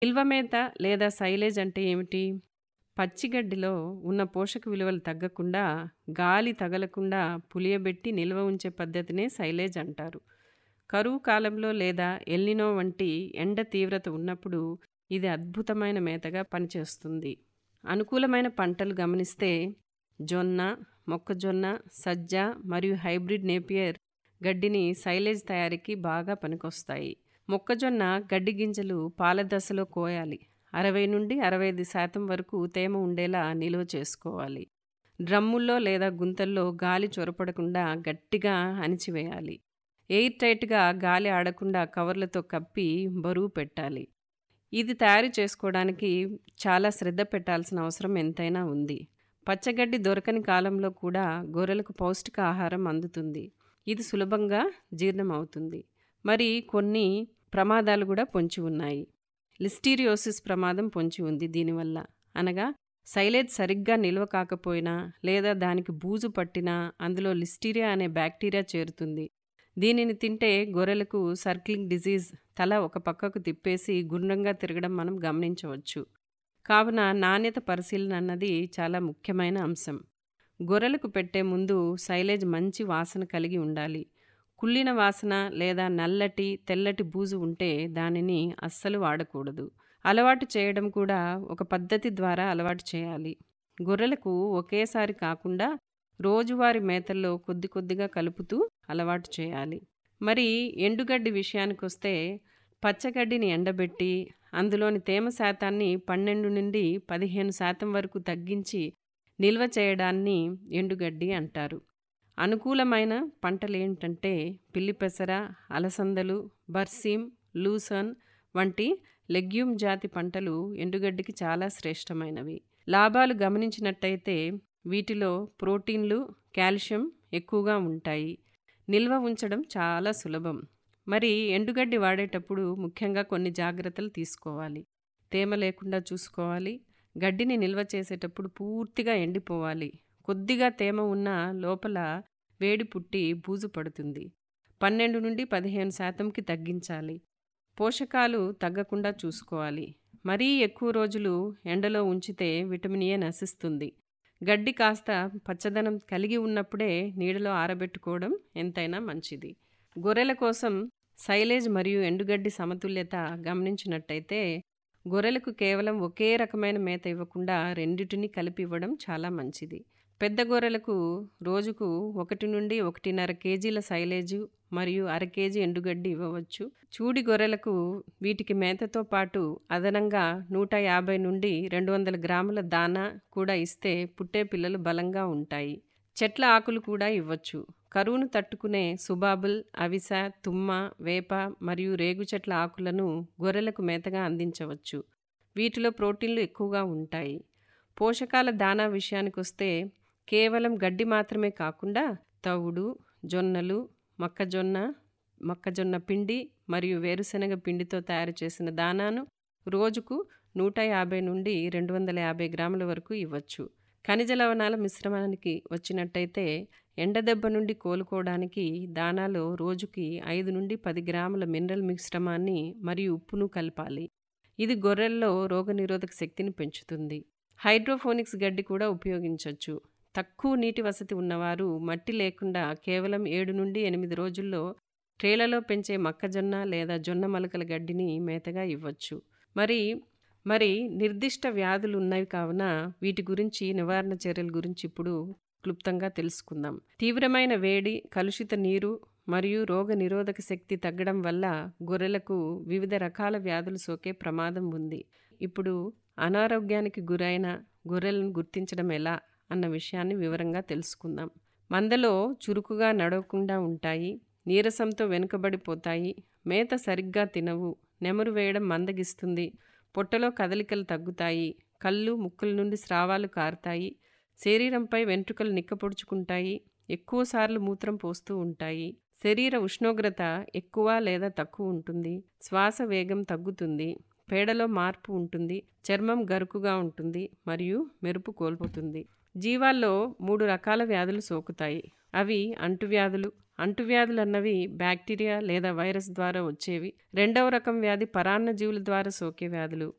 నిల్వ మేత లేదా సైలేజ్ అంటే ఏమిటి? పచ్చిగడ్డిలో ఉన్న పోషక విలువలు తగ్గకుండా, గాలి తగలకుండా పులియబెట్టి నిల్వ ఉంచే పద్ధతినే సైలేజ్ అంటారు. కరువు కాలంలో లేదా ఎల్నినో వంటి ఎండ తీవ్రత ఉన్నప్పుడు ఇది అద్భుతమైన మేతగా పనిచేస్తుంది. అనుకూలమైన పంటలు గమనిస్తే జొన్న, మొక్కజొన్న, సజ్జ మరియు హైబ్రిడ్ నేపియర్ గడ్డిని సైలేజ్ తయారీకి బాగా పనికొస్తాయి. మొక్కజొన్న గడ్డి గింజలు పాల దశలో కోయాలి. 60-65% వరకు తేమ ఉండేలా నిల్వ చేసుకోవాలి. డ్రమ్ముల్లో లేదా గుంతల్లో గాలి చొరబడకుండా గట్టిగా అణిచివేయాలి. ఎయిర్ టైట్‌గా గాలి ఆడకుండా కవర్లతో కప్పి బరువు పెట్టాలి. ఇది తయారు చేసుకోవడానికి చాలా శ్రద్ధ పెట్టాల్సిన అవసరం ఎంతైనా ఉంది. పచ్చగడ్డి దొరకని కాలంలో కూడా గొర్రెలకు పౌష్టిక ఆహారం అందుతుంది. ఇది సులభంగా జీర్ణమవుతుంది. మరి కొన్ని ప్రమాదాలు కూడా పొంచి ఉన్నాయి. లిస్టీరియోసిస్ ప్రమాదం పొంచి ఉంది దీనివల్ల. అనగా సైలేజ్ సరిగ్గా నిల్వ కాకపోయినా లేదా దానికి బూజు పట్టినా అందులో లిస్టీరియా అనే బ్యాక్టీరియా చేరుతుంది. దీనిని తింటే గొర్రెలకు సర్క్లింగ్ డిసీజ్ తల ఒక పక్కకు తిప్పేసి గుండ్రంగా తిరగడం మనం గమనించవచ్చు. కావున నాణ్యత పరిశీలన అన్నది చాలా ముఖ్యమైన అంశం. గొర్రెలకు పెట్టే ముందు సైలేజ్ మంచి వాసన కలిగి ఉండాలి. కుళ్ళిన వాసన లేదా నల్లటి, తెల్లటి బూజు ఉంటే దానిని అస్సలు వాడకూడదు. అలవాటు చేయడం కూడా ఒక పద్ధతి ద్వారా అలవాటు చేయాలి. గొర్రెలకు ఒకేసారి కాకుండా రోజువారీ మేతల్లో కొద్ది కొద్దిగా కలుపుతూ అలవాటు చేయాలి. మరి ఎండుగడ్డి విషయానికొస్తే పచ్చగడ్డిని ఎండబెట్టి అందులోని తేమ శాతాన్ని 12-15% వరకు తగ్గించి నిల్వ చేయడాన్ని ఎండుగడ్డి అంటారు. అనుకూలమైన పంటలేంటంటే పిల్లిపెసర, అలసందలు, బర్సీమ్, లూసర్న్ వంటి లెగ్యూమ్ జాతి పంటలు ఎండుగడ్డికి చాలా శ్రేష్టమైనవి. లాభాలు గమనించినట్టయితే వీటిలో ప్రోటీన్లు, కాల్షియం ఎక్కువగా ఉంటాయి. నిల్వ ఉంచడం చాలా సులభం. మరి ఎండుగడ్డి వాడేటప్పుడు ముఖ్యంగా కొన్ని జాగ్రత్తలు తీసుకోవాలి. తేమ లేకుండా చూసుకోవాలి. గడ్డిని నిల్వ చేసేటప్పుడు పూర్తిగా ఎండిపోవాలి. కొద్దిగా తేమ ఉన్నా లోపల వేడి పుట్టి బూజు పడుతుంది. 12-15%కి తగ్గించాలి. పోషకాలు తగ్గకుండా చూసుకోవాలి. మరీ ఎక్కువ రోజులు ఎండలో ఉంచితే విటమిన్ ఎ నశిస్తుంది. గడ్డి కాస్త పచ్చదనం కలిగి ఉన్నప్పుడే నీడలో ఆరబెట్టుకోవడం ఎంతైనా మంచిది. గొర్రెల కోసం సైలేజ్ మరియు ఎండుగడ్డి సమతుల్యత గమనించినట్టయితే గొర్రెలకు కేవలం ఒకే రకమైన మేత ఇవ్వకుండా రెండిటిని కలిపి ఇవ్వడం చాలా మంచిది. పెద్ద గొర్రెలకు రోజుకు 1-1.5 కేజీల సైలేజు మరియు అర కేజీ ఎండుగడ్డి ఇవ్వవచ్చు. చూడి గొర్రెలకు వీటికి మేతతో పాటు అదనంగా 150-200 గ్రాముల దానా కూడా ఇస్తే పుట్టే పిల్లలు బలంగా ఉంటాయి. చెట్ల ఆకులు కూడా ఇవ్వచ్చు. కరువును తట్టుకునే సుబాబుల్, అవిస, తుమ్మ, వేప మరియు రేగు చెట్ల ఆకులను గొర్రెలకు మేతగా అందించవచ్చు. వీటిలో ప్రోటీన్లు ఎక్కువగా ఉంటాయి. పోషకాల దానా విషయానికొస్తే కేవలం గడ్డి మాత్రమే కాకుండా తవుడు, జొన్నలు, మొక్కజొన్న, మొక్కజొన్న పిండి మరియు వేరుశెనగ పిండితో తయారు చేసిన దానాను రోజుకు 150-250 గ్రాముల వరకు ఇవ్వచ్చు. ఖనిజ లవణాల మిశ్రమానికి వచ్చినట్టయితే ఎండదెబ్బ నుండి కోలుకోవడానికి దానాలో రోజుకి 5-10 గ్రాముల మినరల్ మిశ్రమాన్ని మరియు ఉప్పును కలపాలి. ఇది గొర్రెల్లో రోగనిరోధక శక్తిని పెంచుతుంది. హైడ్రోపోనిక్స్ గడ్డి కూడా ఉపయోగించొచ్చు. తక్కువ నీటి వసతి ఉన్నవారు మట్టి లేకుండా కేవలం 7-8 రోజుల్లో ట్రేలలో పెంచే మొక్కజొన్న లేదా జొన్న మొలకల గడ్డిని మేతగా ఇవ్వచ్చు. మరి మరి నిర్దిష్ట వ్యాధులు ఉన్నవి కావున వీటి గురించి నివారణ చర్యల గురించి ఇప్పుడు క్లుప్తంగా తెలుసుకుందాం. తీవ్రమైన వేడి, కలుషిత నీరు మరియు రోగ నిరోధక శక్తి తగ్గడం వల్ల గొర్రెలకు వివిధ రకాల వ్యాధులు సోకే ప్రమాదం ఉంది. ఇప్పుడు అనారోగ్యానికి గురైన గొర్రెలను గుర్తించడం ఎలా అన్న విషయాన్ని వివరంగా తెలుసుకుందాం. మందలో చురుకుగా నడవకుండా ఉంటాయి. నీరసంతో వెనుకబడిపోతాయి. మేత సరిగ్గా తినవు. నెమరు వేయడం మందగిస్తుంది. పొట్టలో కదలికలు తగ్గుతాయి. కళ్ళు, ముక్కుల నుండి స్రావాలు కారుతాయి. శరీరంపై వెంట్రుకలు నిక్కపొడుచుకుంటాయి. ఎక్కువసార్లు మూత్రం పోస్తూ ఉంటాయి. శరీర ఉష్ణోగ్రత ఎక్కువ లేదా తక్కువ ఉంటుంది. శ్వాస వేగం తగ్గుతుంది. పేడలో మార్పు ఉంటుంది. చర్మం గరుకుగా ఉంటుంది మరియు మెరుపు కోల్పోతుంది. జీవాల్లో మూడు రకాల వ్యాధులు సోకుతాయి. అవి అంటువ్యాధులు. అంటువ్యాధులన్నవి బ్యాక్టీరియా లేదా వైరస్ ద్వారా వచ్చేవి. రెండవ రకం వ్యాధి పరాన్నజీవుల ద్వారా సోకే వ్యాధులు.